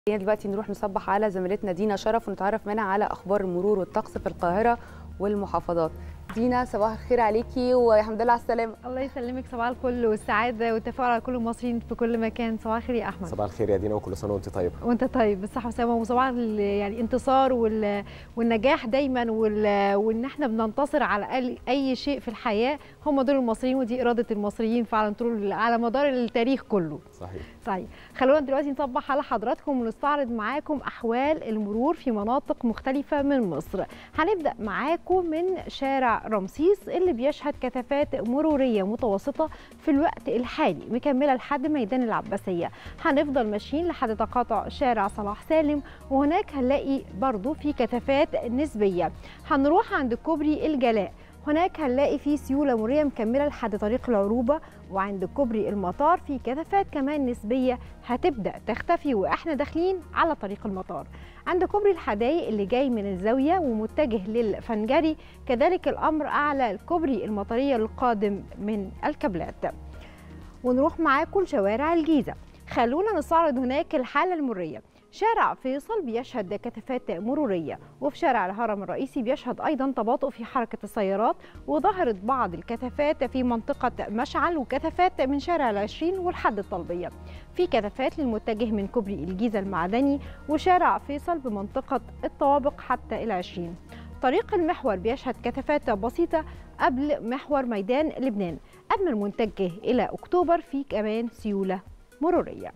دلوقتي نروح نصبح على زميلتنا دينا شرف ونتعرف منها على اخبار المرور والطقس في القاهره والمحافظات دينا صباح الخير عليكي والحمد لله على السلامه الله يسلمك صباح الفل والسعاده والتفاؤل على كل المصريين في كل مكان صباح الخير يا احمد صباح الخير يا دينا وكل سنه وانت طيبه وانت طيب بالصحه والسلامه وصباح ال- يعني الانتصار وال... والنجاح دايما وال... وان احنا بننتصر على أي- اي شيء في الحياه هم دول المصريين ودي اراده المصريين فعلا طول على مدار التاريخ كله صحيح صحيح خلونا دلوقتي نصبح على حضراتكم ونستعرض معاكم احوال المرور في مناطق مختلفه من مصر هنبدا معاكم من شارع رمسيس اللي بيشهد كثافات مروريه متوسطه في الوقت الحالي مكمله لحد ميدان العباسيه هنفضل ماشيين لحد تقاطع شارع صلاح سالم وهناك هنلاقي برضو في كثافات نسبيه هنروح عند كوبري الجلاء هناك هنلاقي في سيوله مروريه مكمله لحد طريق العروبه وعند كوبري المطار في كثافات كمان نسبيه هتبدا تختفي واحنا داخلين على طريق المطار عند كوبري الحدايق اللي جاي من الزاويه ومتجه للفنجري كذلك الامر اعلى الكوبري المطريه القادم من الكابلات ونروح معاكم لشوارع الجيزه خلونا نستعرض هناك الحاله المريه شارع فيصل بيشهد كثافات مرورية وفي شارع الهرم الرئيسي بيشهد أيضا تباطؤ في حركة السيارات وظهرت بعض الكثافات في منطقة مشعل وكثافات من شارع العشرين والحد الطلبية في كثافات للمتجه من كوبري الجيزة المعدني وشارع فيصل بمنطقة الطوابق حتى العشرين طريق المحور بيشهد كثافات بسيطة قبل محور ميدان لبنان أما المتجه إلى أكتوبر في كمان سيولة مرورية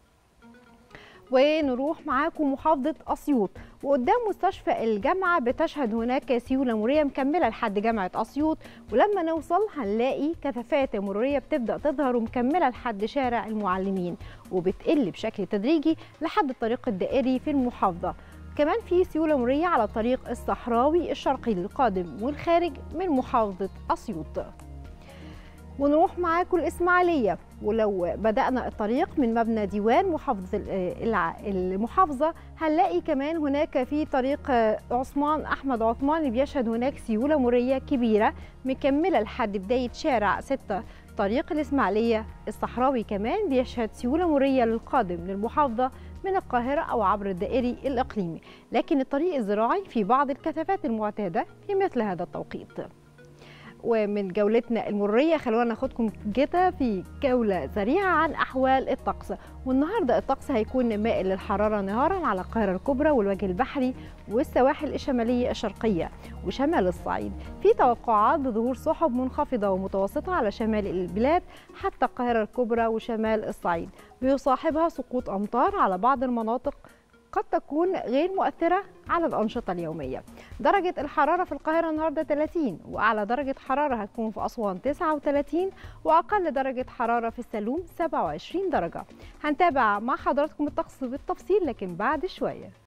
ونروح معاكم محافظة أسيوط وقدام مستشفى الجامعة بتشهد هناك سيولة مرورية مكملة لحد جامعة أسيوط ولما نوصل هنلاقي كثافات مرورية بتبدأ تظهر ومكملة لحد شارع المعلمين وبتقل بشكل تدريجي لحد الطريق الدائري في المحافظة كمان في سيولة مرورية على الطريق الصحراوي الشرقي القادم والخارج من محافظة أسيوط ونروح معاكم الإسماعيلية ولو بدأنا الطريق من مبنى ديوان محافظة الع- المحافظة هنلاقي كمان هناك في طريق عثمان أحمد عثمان اللي بيشهد هناك سيولة مرية كبيرة مكملة لحد بداية شارع 6 طريق الإسماعيلية الصحراوي كمان بيشهد سيولة مرية للقادم للمحافظة من القاهرة أو عبر الدائري الإقليمي لكن الطريق الزراعي في بعض الكثافات المعتادة في مثل هذا التوقيت ومن جولتنا المرية خلونا ناخدكم كده في جولة سريعة عن أحوال الطقس والنهاردة الطقس هيكون مائل للحرارة نهارا على القاهرة الكبرى والوجه البحري والسواحل الشمالية الشرقية وشمال الصعيد في توقعات بظهور سحب منخفضة ومتوسطة على شمال البلاد حتى القاهرة الكبرى وشمال الصعيد بيصاحبها سقوط أمطار على بعض المناطق قد تكون غير مؤثرة على الأنشطة اليومية درجة الحرارة في القاهرة النهاردة 30 وأعلى درجة حرارة هتكون في أسوان 39 وأقل درجة حرارة في السلوم 27 درجة هنتابع مع حضراتكم الطقس بالتفصيل لكن بعد شوية